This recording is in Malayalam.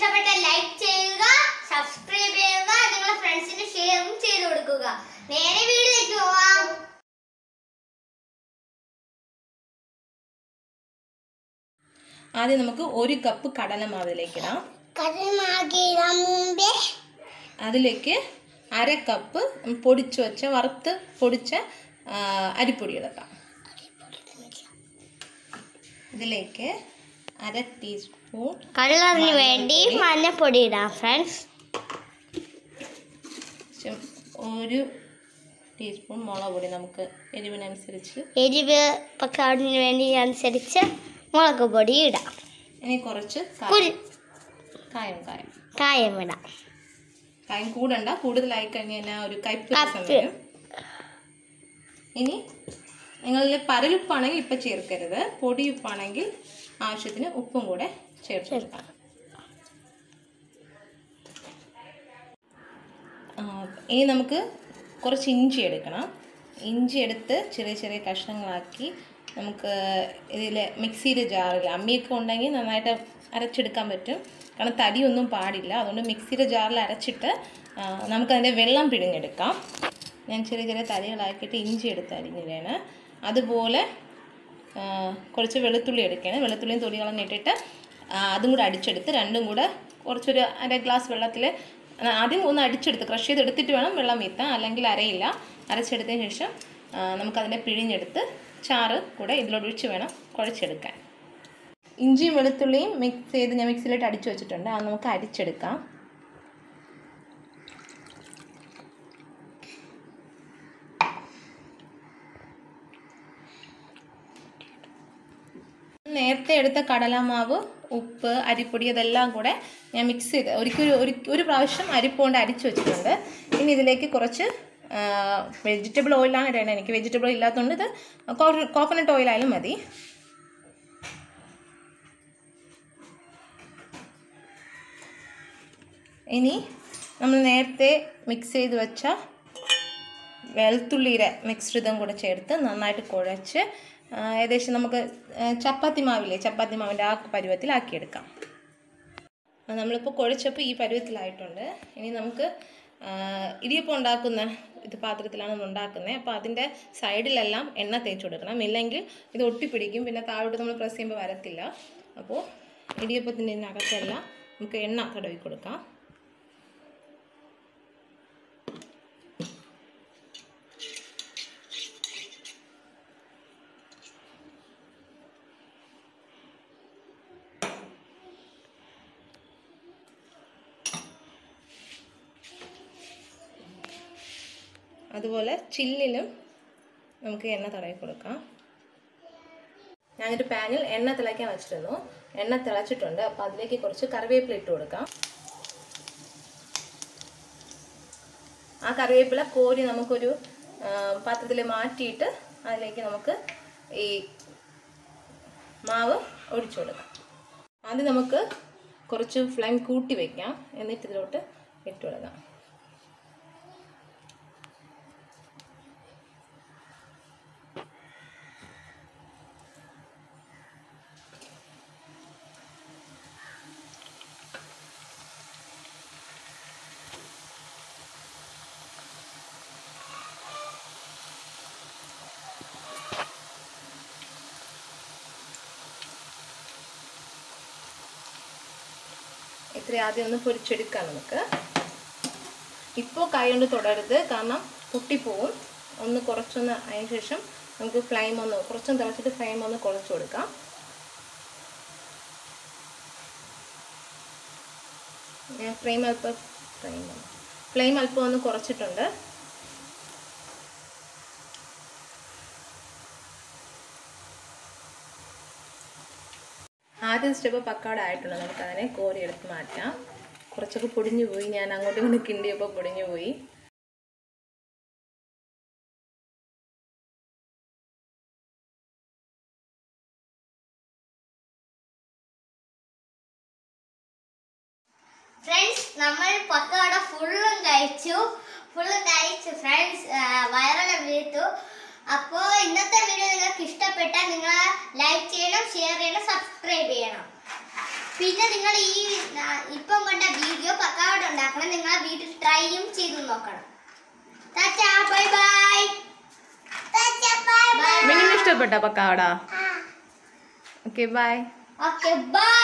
ഇഷ്ടപ്പെട്ട ലൈക്ക് ചെയ്യുക സബ്സ്ക്രൈബ് ചെയ്യുക നിങ്ങളുടെ ഫ്രണ്ട്സിന് ഷെയറും ചെയ്ത് കൊടുക്കുക നേരെ വീട്ടിലേക്ക് പോവാം ആദ്യം നമുക്ക് ഒരു കപ്പ് കടലമാവ് ഇതിലേക്ക് ഇടാം കടമാകിടാൻ മുമ്പേ അതിലേക്ക് അര കപ്പ് പൊടിച്ചു വെച്ച വറുത്ത് പൊടിച്ച ആ, അരിപ്പൊടി ഇടാം ഇതിലേക്ക് അര ടീസ്പൂൺ കളറിന് വേണ്ടി മഞ്ഞപ്പൊടി ഇടാം ഫ്രണ്ട്സ് ശം- ഒരു ടീസ്പൂൺ മുളക് പൊടി നമുക്ക് എരിവിനനുസരിച്ച് എരിവ് പക്കാടിന് വേണ്ടി അനുസരിച്ച് മുളക് പൊടി ഇടാം ഇനി കുറച്ച് കായം കുരു കായം കായം കായം ഇടാം കായം കൂടണ്ട കൂടുതലായി കഴിഞ്ഞാൽ ആ ഒരു കയ്പ്പ് രസം കയ്പ്പ്. വരും ഇനി നിങ്ങളിൽ പരലുപ്പാണെങ്കിൽ ഇപ്പം ചേർക്കരുത് പൊടിയുപ്പാണെങ്കിൽ ആവശ്യത്തിന് ഉപ്പും കൂടെ ചേർത്ത് കൊടുക്കാം ആ, ഇനി നമുക്ക് കുറച്ച് ഇഞ്ചി എടുക്കണം ഇഞ്ചി എടുത്ത് ചെറിയ ചെറിയ കഷ്ണങ്ങളാക്കി നമുക്ക് ഇതിൽ മിക്സിയുടെ ജാറിൽ അമ്മിയൊക്കെ ഉണ്ടെങ്കിൽ നന്നായിട്ട് അരച്ചെടുക്കാൻ പറ്റും കാരണം തടിയൊന്നും പാടില്ല അതുകൊണ്ട് മിക്സിയുടെ ജാറിൽ അരച്ചിട്ട് ആ, നമുക്കതിൻ്റെ വെള്ളം പിഴിഞ്ഞെടുക്കാം ഞാൻ ചെറിയ ചെറിയ തരികളാക്കിയിട്ട് ഇഞ്ചി എടുത്ത് അരിഞ്ഞിടാണ് അതുപോലെ ആ, കുറച്ച് വെളുത്തുള്ളി എടുക്കണം വെളുത്തുള്ളിയും തൊലി കളഞ്ഞിട്ടിട്ട് ആ, അതും കൂടെ അടിച്ചെടുത്ത് രണ്ടും കൂടെ കുറച്ചൊരു അര ഗ്ലാസ് വെള്ളത്തിൽ ആദ്യം ഒന്ന് അടിച്ചെടുത്ത് ക്രഷ് ചെയ്ത് എടുത്തിട്ട് വേണം വെള്ളം വീത്താൻ അല്ലെങ്കിൽ അരയില്ല അരച്ചെടുത്തതിന് ശേഷം ആ, നമുക്കതിനെ പിഴിഞ്ഞെടുത്ത് ചാറ് കൂടെ ഇതിലൊഴിച്ച് വേണം കുഴച്ചെടുക്കാൻ ഇഞ്ചിയും വെളുത്തുള്ളിയും മിക്സ് ചെയ്ത് ഞാൻ മിക്സിയിലിട്ട് അടിച്ചു വെച്ചിട്ടുണ്ട് അത് നമുക്ക് അടിച്ചെടുക്കാം നേരത്തെ എടുത്ത കടലമാവ് ഉപ്പ് അരിപ്പൊടി അതെല്ലാം കൂടെ ഞാൻ മിക്സ് ചെയ്ത് ഒരിക്കൽ ഒരു ഒരു പ്രാവശ്യം അരിപ്പ് കൊണ്ട് അരിച്ചു വെച്ചിട്ടുണ്ട് ഇനി ഇതിലേക്ക് കുറച്ച് വെജിറ്റബിൾ ഓയിലാണ് ഇടേണ്ടത് എനിക്ക് വെജിറ്റബിൾ ഇല്ലാത്തതുകൊണ്ട് ഇത് കോക്കനട്ട് ഓയിലായാലും മതി ഇനി നമ്മൾ നേരത്തെ മിക്സ് ചെയ്ത് വെച്ച വെളുത്തുള്ളിയുടെ മിക്സ്ഡും കൂടെ ചേർത്ത് നന്നായിട്ട് കുഴച്ച് ആ, ഏകദേശം നമുക്ക് ആ, ചപ്പാത്തി മാവില്ലേ ചപ്പാത്തി മാവിൻ്റെ ആ പരുവത്തിലാക്കിയെടുക്കാം ആ, നമ്മളിപ്പോൾ കുഴച്ചപ്പോൾ ഈ പരുവത്തിലായിട്ടുണ്ട് ഇനി നമുക്ക് ആ, ഇടിയപ്പം ഉണ്ടാക്കുന്ന ഇത് പാത്രത്തിലാണ് നമ്മൾ ഉണ്ടാക്കുന്നത് അപ്പോൾ അതിൻ്റെ സൈഡിലെല്ലാം എണ്ണ തേച്ച് കൊടുക്കണം ഇല്ലെങ്കിൽ ഇത് ഒട്ടിപ്പിടിക്കും പിന്നെ താഴോട്ട് നമ്മൾ പ്രസ് ചെയ്യുമ്പോൾ വരത്തില്ല അപ്പോൾ ഇടിയപ്പത്തിൻ്റെ അകത്തെല്ലാം നമുക്ക് എണ്ണ തടവി കൊടുക്കാം അതുപോലെ ചില്ലിലും നമുക്ക് എണ്ണ തടവി കൊടുക്കാം ഞാനൊരു പാനിൽ എണ്ണ തിളയ്ക്കാൻ വെച്ചിരുന്നു എണ്ണ തിളച്ചിട്ടുണ്ട് അപ്പോൾ അതിലേക്ക് കുറച്ച് കറിവേപ്പില ഇട്ട് കൊടുക്കാം ആ കറിവേപ്പില കോരി നമുക്കൊരു പാത്രത്തിൽ മാറ്റിയിട്ട് അതിലേക്ക് നമുക്ക് ഈ മാവ് ഒഴിച്ചു കൊടുക്കാം ആദ്യം നമുക്ക് കുറച്ച് ഫ്ലെയിം കൂട്ടി വയ്ക്കാം എന്നിട്ട് ഇതിലോട്ട് ഇട്ട് കൊടുക്കാം ഇത്ര ആദ്യം ഒന്ന് പൊരിച്ചെടുക്കാം നമുക്ക് ഇപ്പോൾ കൈ കൊണ്ട് തുടരുത് കാരണം പൊട്ടിപ്പോവും ഒന്ന് കുറച്ചൊന്ന് അതിന് ശേഷം നമുക്ക് ഫ്ലെയിം ഒന്ന് കുറച്ചൊന്ന് തിളച്ചിട്ട് ഫ്ലെയിം ഒന്ന് കുറച്ച് കൊടുക്കാം ഞാൻ ഫ്ലെയിം അല്പം ഫ്ലെയിം ഫ്ലെയിം അല്പം ഒന്ന് കുറച്ചിട്ടുണ്ട് ആദ്യം സ്റ്റെപ്പ് പക്കാട ആയിട്ടുണ്ട് നമുക്കതിനെ കോരി എടുത്ത് മാറ്റാം കുറച്ചൊക്കെ പൊടിഞ്ഞു പോയി ഞാൻ അങ്ങോട്ടും ഇങ്ങോട്ടും കിണ്ടിയപ്പോൾ പൊടിഞ്ഞു പോയി ഫ്രണ്ട്സ് നമ്മൾ പക്കവട ഫുള്ളും കഴിച്ചു ഫുള്ളും കഴിച്ചു ഫ്രണ്ട്സ് വയറെല്ലാം വീർത്തു അപ്പോൾ ഇന്നത്തെ വീഡിയോ നിങ്ങൾക്ക് ഇഷ്ടപ്പെട്ടാൽ നിങ്ങൾ ലൈക്ക് ചെയ്യണം ഷെയർ ചെയ്യണം സബ്സ്ക്രൈബ് ചെയ്യണം പിന്നെ നിങ്ങൾ ഈ ആ, ഇപ്പം കണ്ട വീഡിയോ പക്കാവട ഉണ്ടാക്കണം നിങ്ങൾ വീട്ടിൽ ട്രൈയും ചെയ്ത് നോക്കണം tata bye bye tata bye bye മിനിന് ഇഷ്ടപ്പെട്ടോ pakkavada okay bye okay by